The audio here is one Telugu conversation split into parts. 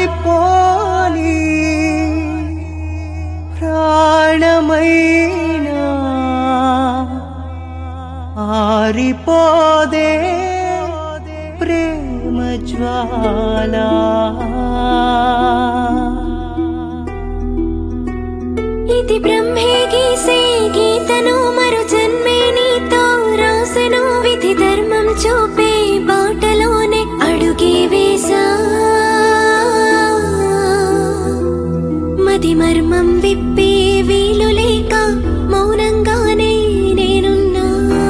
ప్రాణమైనా ఆరిపోదే ప్రేమ జ్వాల ఇది బ్రహ్మే గీసే గీతను మరు జన్మే నీతో రాసెను విధి ధర్మం చూపే బాటలోనే అడుగే వేసా మది మర్మం విప్పే వీలు లేక మౌనంగానే నేనున్నా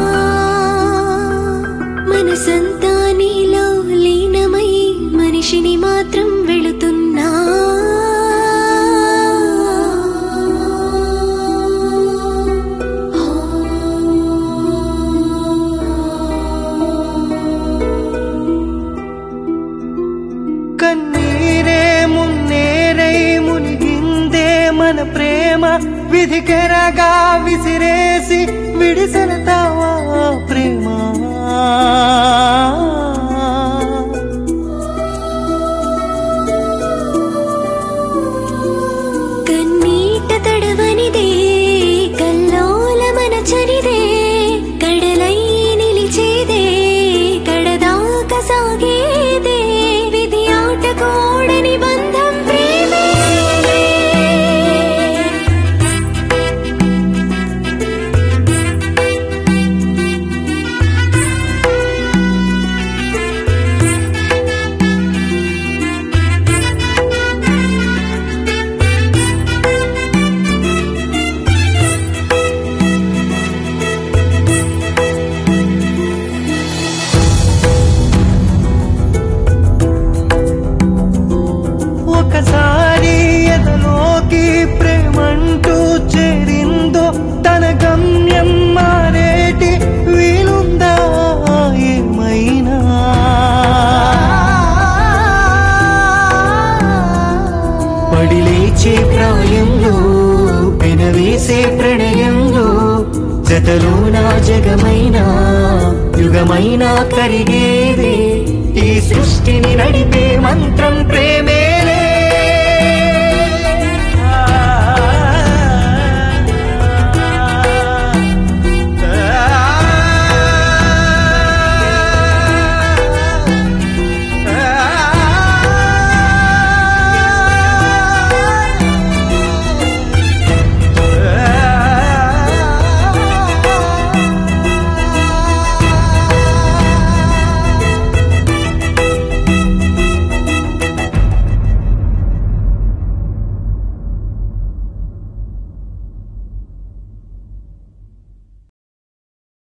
మనసంతా నీలో లీనమై మనిషిని మాత్రం వెళుతున్నా కన్నీరే మున్నేరై మునిగిందే మన ప్రేమ విధికెరగా విసిరేసి విడిసెనతావా ప్రేమ కన్నీట తడవనిదే కల్లోల మన చరిదే కడలై నిలిచేదే కడదాక సాగేదే విధి ఆట కోడని బంధం ప్రేమే ఒకసారి ఎదలోకి ప్రేమంటూ చేరిందో తన గమ్యం మారేటి వీలుందా ఏమైనా పడి లేచే ప్రాయంలో పెనవేసే ప్రణయంలో జతలో నా జగమైనా యుగమైనా కరిగేదే ఈ సృష్టిని నడిపే మంత్రం